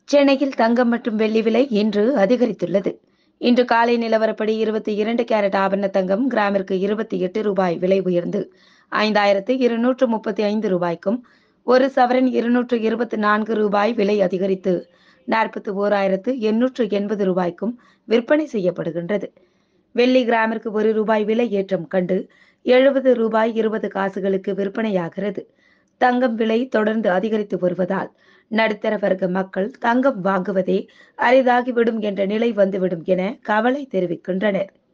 சென்னையில் தங்கம் மற்றும் வெள்ளி விலை இன்று அதிகரித்துள்ளது இன்று காலை நிலவரப்படி இருபத்தி இரண்டு கேரட் ஆபரண தங்கம் கிராமிற்கு இருபத்தி எட்டு ரூபாய் விலை உயர்ந்து ஐந்தாயிரத்து இருநூற்று முப்பத்தி ஐந்து ரூபாய்க்கும் ஒரு சவரன் இருநூற்று இருபத்தி நான்கு ரூபாய் விலை அதிகரித்து நாற்பத்தி ஓராயிரத்து எண்ணூற்று எண்பது ரூபாய்க்கும் விற்பனை செய்யப்படுகின்றது வெள்ளி கிராமிற்கு ஒரு ரூபாய் விலை ஏற்றம் கண்டு எழுபது ரூபாய் இருபது காசுகளுக்கு விற்பனையாகிறது தங்கம் விலை தொடர்ந்து அதிகரித்து வருவதால் நடுத்தர வர்க்க மக்கள் தங்கம் வாங்குவதே அரிதாகிவிடும் என்ற நிலை வந்துவிடும் என கவலை தெரிவிக்கின்றனர்